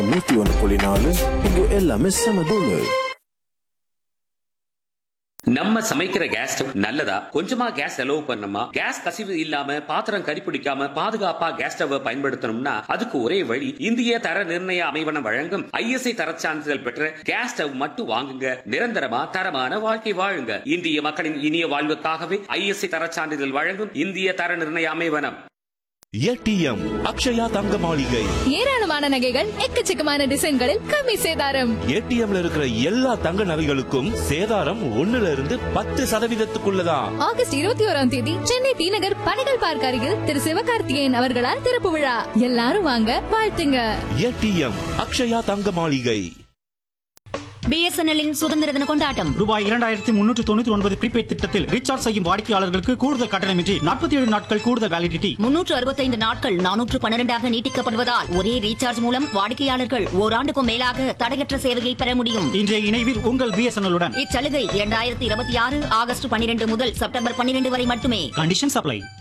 நூத்தி ஒன்று புள்ளி நாலு இங்க எல்லாமே செம தூளு நம்ம சமைக்கிற கேஸ் ஸ்டவ் நல்லதா கொஞ்சமா கேஸ் செலவு பண்ணணுமா கேஸ் கசிவு இல்லாம பாத்திரம் கரிப்பிடிக்காம பாதுகாப்பா கேஸ் ஸ்டவ் பயன்படுத்தணும்னா அதுக்கு ஒரே வழி இந்திய தர நிர்ணய அமைவனம் வழங்கும் ஐஎஸ்ஐ தரச் சான்றிதழ் பெற்ற கேஸ் ஸ்டவ் மட்டும் வாங்குங்க நிரந்தரமா தரமான வாழ்க்கை வாழுங்க இந்திய மக்களின் இனிய வாழ்வுக்காகவே ஐஎஸ்ஐ தரச் சான்றிதழ் வழங்கும் இந்திய தர நிர்ணய அமைவனம் ஏடிஎம் அக்ஷயா தங்க மாளிகை ஏராளமான நகைகள் எக்கச்சக்கமான டிசைன்களில் கம்மி சேதாரம் ஏடிஎம்ல இருக்கிற எல்லா தங்க நகைகளுக்கும் சேதாரம் ஒண்ணுல இருந்து பத்து சதவீதத்துக்குள்ளதான் ஆகஸ்ட் இருபத்தி ஓராம் தேதி சென்னை டி நகர் பனைகள் பார்க் அருகில் திரு சிவகார்த்திகேயன் அவர்களால் திறப்பு விழா எல்லாரும் வாங்க வாழ்த்துங்க ஏடிஎம் அக்ஷயா தங்க மாளிகை பிஎஸ்என்எல்லின் சுதந்திர தின கொண்டாட்டம் ரூபாய் இரண்டாயிரத்தி முன்னூற்று தொண்ணூற்றி ஒன்பது ப்ரீபெய்ட் திட்டத்தில் ரீசார்ஜ் செய்யும் வாடிக்கையாளர்களுக்கு கூடுதல் கட்டணமின்றி நாற்பத்தி ஏழு நாட்கள் கூடுதல் வேலிடிட்டி முன்னூற்று அறுபத்தைந்து நாட்கள் நானூற்று பன்னிரண்டாக நீட்டிக்கப்படுவதால் ஒரே ரீசார்ஜ் மூலம் வாடிக்கையாளர்கள் ஓராண்டுக்கும் மேலாக தடையற்ற சேவையை பெற முடியும் இன்றைய இணைவில் உங்கள் பிஎஸ்என்எல் உடன் இச்சலுகை இரண்டாயிரத்தி இருபத்தி ஆறு ஆகஸ்ட் பன்னிரண்டு முதல் செப்டம்பர் பன்னிரண்டு வரை மட்டுமே கண்டிஷன் சப்ளை